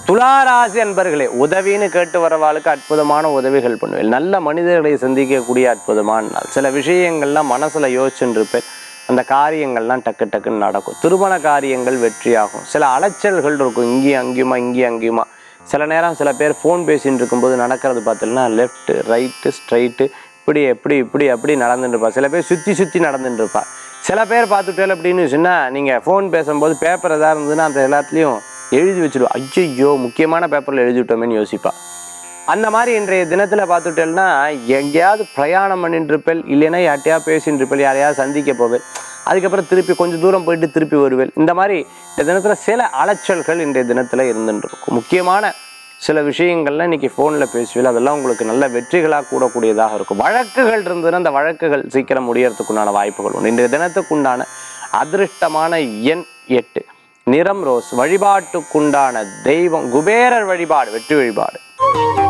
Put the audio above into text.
துளாராசி அன்பர்களே உதவின்னு கேட்டு வரவாளுக்கு அற்புதமான உதவிகள் பண்ணுவேன் நல்ல மனிதர்களை சந்திக்கக்கூடிய அற்புதமான நாள் சில விஷயங்கள்லாம் மனசுல யோசிச்சுட்டு இருப்பேன் அந்த காரியங்கள்லாம் டக்கு டக்குன்னு நடக்கும் திருமண காரியங்கள் வெற்றியாகும் சில அலைச்சல்கள் இருக்கும் இங்கேயும் அங்கேயுமா இங்கேயும் அங்கேயுமா சில நேரம் சில பேர் ஃபோன் பேசிட்டு இருக்கும்போது நடக்கிறது பார்த்தீங்கன்னா லெஃப்ட் ரைட்டு ஸ்ட்ரைட்டு இப்படி எப்படி இப்படி அப்படி நடந்துட்டு இருப்பா சில பேர் சுற்றி சுற்றி நடந்துட்டு இருப்பா சில பேர் பார்த்துட்டேன் அப்படின்னு சொன்னால் நீங்கள் ஃபோன் பேசும்போது பேப்பர் எதாவது இருந்ததுன்னா அந்த எல்லாத்துலேயும் எழுதி வச்சிடுவா ஐயோ முக்கியமான பேப்பரில் எழுதி விட்டோமேன்னு யோசிப்பா அந்த மாதிரி இன்றைய தினத்தில் பார்த்துட்டேன்னா எங்கேயாவது பிரயாணம் பண்ணிட்டு இருப்பேன் இல்லைன்னா யார்ட்டையா பேசிட்டு இருப்பேன் யாரையாவது சந்திக்க போவேன் அதுக்கப்புறம் திருப்பி கொஞ்சம் தூரம் போயிட்டு திருப்பி வருவேன் இந்த மாதிரி இந்த தினத்தில் சில அலைச்சல்கள் இன்றைய தினத்தில் இருந்துட்டு இருக்கும் முக்கியமான சில விஷயங்கள்லாம் இன்னைக்கு ஃபோனில் பேசுவேன் அதெல்லாம் உங்களுக்கு நல்ல வெற்றிகளாக கூடக்கூடியதாக இருக்கும் வழக்குகள் இருந்ததுன்னா அந்த வழக்குகள் சீக்கிரம் முடியறதுக்குண்டான வாய்ப்புகள் உண்டு இன்றைய தினத்துக்குண்டான அதிருஷ்டமான எண் எட்டு நிறம் ரோஸ் வழிபாட்டுக்குண்டான தெய்வம் குபேரர் வழிபாடு வெற்றி வழிபாடு